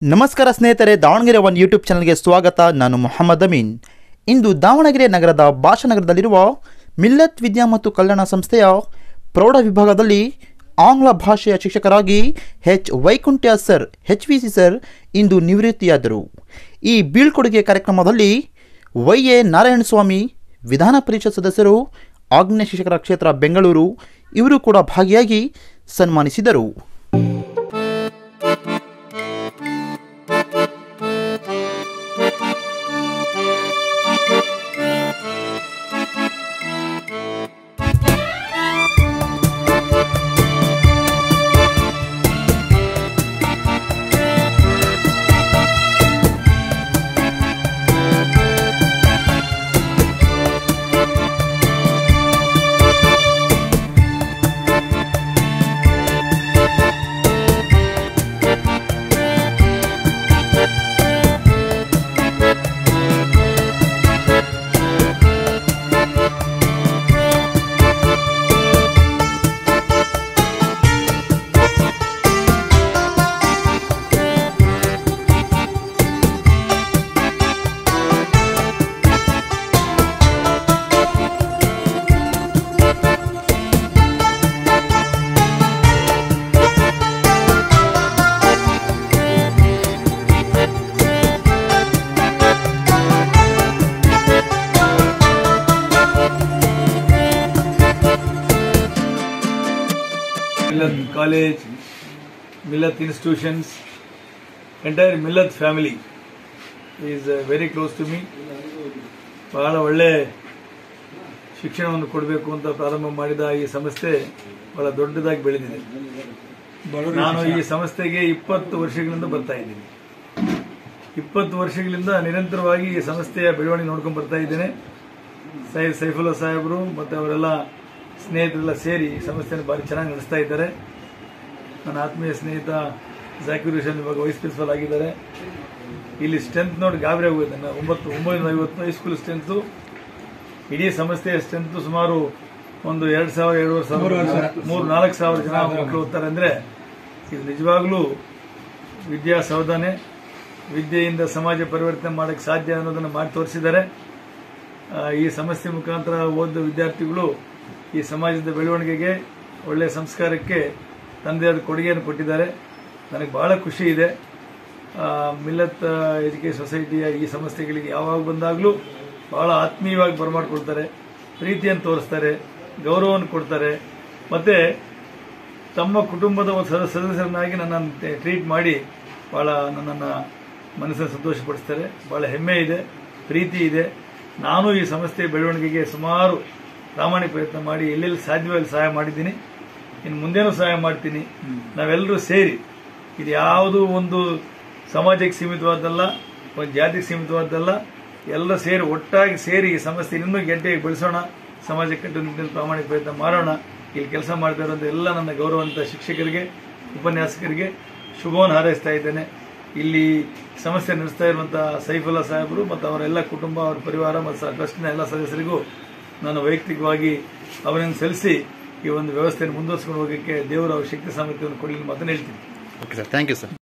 ನಮಸ್ಕಾರ ಸ್ನೇಹಿತರೆ Davanagere one YouTube ಚಾನಲ್ಗೆ ಸ್ವಾಗತ ನಾನು ಮೊಹಮ್ಮದ್ ಅಮೀನ್ ಇಂದು ದಾವಣಗೆರೆ ನಗರದ ಭಾಷಾನಗರದಲ್ಲಿರುವ ಮಿಲ್ಲತ್ ವಿದ್ಯಾ ಮತ್ತು ಕಲ್ಯಾಣ ಸಂಸ್ಥೆಯ ಪ್ರೌಢ ವಿಭಾಗದಲ್ಲಿ ಆಂಗ್ಲ ಭಾಷೆಯ ಶಿಕ್ಷಕರಾಗಿ H Vaikunthya sir H V C sir ಇಂದು ನಿವೃತ್ತಿಯಾದರು ಈ ಬೀಳ್ಕೊಡುಗೆ ಕಾರ್ಯಕ್ರಮದಲ್ಲಿ ವೈ ಎ ನಾರಾಯಣಸ್ವಾಮಿ ವಿಧಾನ ಪರಿಷತ್ ಸದಸ್ಯರು ಆಗ್ನೇಯ ಶಿಕ್ಷಕರ ಕ್ಷೇತ್ರ ಬೆಂಗಳೂರು ಇವರು ಕೂಡ ಭಾಗಿಯಾಗಿ ಸನ್ಮಾನಿಸಿದರು Millat College, Millat institutions, entire Millat family is uh, very close to me. ಬಹಳ ಒಳ್ಳೆ ಶಿಕ್ಷಣವನ್ನು ಕೊಡಬೇಕು ಅಂತ ಪ್ರಾರಂಭ ಮಾಡಿದ ಈ ಸಂಸ್ಥೆ ಬಹಳ ದೊಡ್ಡದಾಗಿ ಬೆಳೆದಿದೆ ನಾನು ಈ ಸಂಸ್ಥೆಗೆ ಇಪ್ಪತ್ತು ವರ್ಷಗಳಿಂದ ಬರ್ತಾ ಇದ್ದೀನಿ ಇಪ್ಪತ್ತು ವರ್ಷಗಳಿಂದ ನಿರಂತರವಾಗಿ ಈ ಸಂಸ್ಥೆಯ ಬೆಳವಣಿಗೆ ನೋಡ್ಕೊಂಡು ಬರ್ತಾ ಇದ್ದೇನೆ ಸೈಯದ್ ಸೈಫುಲ್ಲಾ ಸಾಹೇಬರು ಮತ್ತು ಅವರೆಲ್ಲ ಸ್ನೇಹಿತರೆಲ್ಲ ಸೇರಿ ಈ ಸಂಸ್ಥೆಯನ್ನು ಭಾರಿ ಚೆನ್ನಾಗಿ ನಡೆಸ್ತಾ ಇದ್ದಾರೆ ನನ್ನ ಆತ್ಮೀಯ ಸ್ನೇಹಿತ ಜಾಕಿರ್ ಹುಸೇನ್ ಇವಾಗ ವೈಸ್ ಪ್ರಿನ್ಸಿಪಲ್ ಆಗಿದ್ದಾರೆ ಇಲ್ಲಿ ಸ್ಟ್ರೆಂತ್ ನೋಡಿ ಗಾಬರಿ ಆಗೋಗಿದೆ ನಾನು ಒಂಬತ್ತು ಒಂಬೈನೂರ ಐವತ್ತು ಹೈಸ್ಕೂಲ್ ಸ್ಟ್ರೆಂತು ಇಡೀ ಸಂಸ್ಥೆಯ ಸ್ಟ್ರೆಂತ್ ಸುಮಾರು ಒಂದು ಎರಡು ಸಾವಿರ ಎರಡೂವರೆ ಸಾವಿರ ಮೂರು ನಾಲ್ಕು ಸಾವಿರ ಜನ ಮಕ್ಕಳು ಓದ್ತಾರೆ ಅಂದರೆ ಇದು ನಿಜವಾಗ್ಲೂ ವಿದ್ಯಾ ಸೌಧಾನೆ ವಿದ್ಯೆಯಿಂದ ಸಮಾಜ ಪರಿವರ್ತನೆ ಮಾಡಕ್ಕೆ ಸಾಧ್ಯ ಅನ್ನೋದನ್ನು ಮಾಡಿ ತೋರಿಸಿದ್ದಾರೆ ಆ, ಈ ಸಮಸ್ಯೆ ಮುಖಾಂತರ ಓದಿದ ವಿದ್ಯಾರ್ಥಿಗಳು ಈ ಸಮಾಜದ ಬೆಳವಣಿಗೆಗೆ ಒಳ್ಳೆಯ ಸಂಸ್ಕಾರಕ್ಕೆ ತಂದೆಯಾದ ಕೊಡುಗೆಯನ್ನು ಕೊಟ್ಟಿದ್ದಾರೆ ನನಗೆ ಬಹಳ ಖುಷಿ ಇದೆ ಆ, ಮಿಲ್ಲತ್ ಎಜುಕೇಶನ್ ಸೊಸೈಟಿಯ ಈ ಸಂಸ್ಥೆಗಳಿಗೆ ಯಾವಾಗ ಬಂದಾಗಲೂ ಬಹಳ ಆತ್ಮೀಯವಾಗಿ ಬರಮಾಡ್ಕೊಳ್ತಾರೆ ಪ್ರೀತಿಯನ್ನು ತೋರಿಸ್ತಾರೆ ಗೌರವವನ್ನು ಕೊಡ್ತಾರೆ ಮತ್ತೆ ತಮ್ಮ ಕುಟುಂಬದ ಒಂದು ಸದ- ಸದಸ್ಯರನ್ನಾಗಿ ನನ್ನನ್ನು ಟ್ರೀಟ್ ಮಾಡಿ ಬಹಳ ನನ್ನನ್ನು ಮನಸ್ಸನ್ನು ಸಂತೋಷಪಡಿಸ್ತಾರೆ ಬಹಳ ಹೆಮ್ಮೆ ಇದೆ ಪ್ರೀತಿ ಇದೆ ನಾನು ಈ ಸಂಸ್ಥೆಯ ಬೆಳವಣಿಗೆಗೆ ಸುಮಾರು ಪ್ರಾಮಾಣಿಕ ಪ್ರಯತ್ನ ಮಾಡಿ ಎಲ್ಲೆಲ್ಲಿ ಸಾಧ್ಯವಾಗಿ ಸಹಾಯ ಮಾಡಿದ್ದೀನಿ ಇನ್ನು ಮುಂದೇನೂ ಸಹಾಯ ಮಾಡ್ತೀನಿ ನಾವೆಲ್ಲರೂ ಸೇರಿ ಇದು ಯಾವುದು ಒಂದು ಸಮಾಜಕ್ಕೆ ಸೀಮಿತವಾದ್ದಲ್ಲ ಒಂದು ಜಾತಿಗೆ ಸೀಮಿತವಾದ್ದಲ್ಲ ಎಲ್ಲ ಸೇರಿ ಒಟ್ಟಾಗಿ ಸೇರಿ ಈ ಸಂಸ್ಥೆ ಇನ್ನೂ ಗೆಡ್ಡೆಗೆ ಬೆಳೆಸೋಣ ಸಮಾಜ ಕಟ್ಟುನಿಟ್ಟಿನಲ್ಲಿ ಪ್ರಾಮಾಣಿಕ ಪ್ರಯತ್ನ ಮಾಡೋಣ ಇಲ್ಲಿ ಕೆಲಸ ಮಾಡ್ತಾ ಇರುವಂಥ ಎಲ್ಲ ನನ್ನ ಗೌರವಂತ ಶಿಕ್ಷಕರಿಗೆ ಉಪನ್ಯಾಸಕರಿಗೆ ಶುಭವನ್ನು ಹಾರೈಸ್ತಾ ಇದ್ದೇನೆ ಇಲ್ಲಿ ಸಮಸ್ಯೆ ನಡೆಸ್ತಾ ಇರುವಂತಹ ಸೈಫುಲ್ಲಾ ಸಾಹೇಬರು ಮತ್ತು ಅವರೆಲ್ಲ ಕುಟುಂಬ ಅವರ ಪರಿವಾರ ಮತ್ತು ಟ್ರಸ್ಟ್ನ ಎಲ್ಲ ಸದಸ್ಯರಿಗೂ ನಾನು ವೈಯಕ್ತಿಕವಾಗಿ ಅವರನ್ನು ಸಲ್ಲಿಸಿ ಈ ಒಂದು ವ್ಯವಸ್ಥೆಯನ್ನು ಮುಂದುವರಿಸಿಕೊಂಡು ಹೋಗೋಕ್ಕೆ ದೇವರು ಅವ್ರ ಶಕ್ತಿ ಸಾಮರ್ಥ್ಯವನ್ನು ಕೊಡಲಿ ಮಾತನ್ನು ಹೇಳ್ತೀನಿ okay sir thank you sir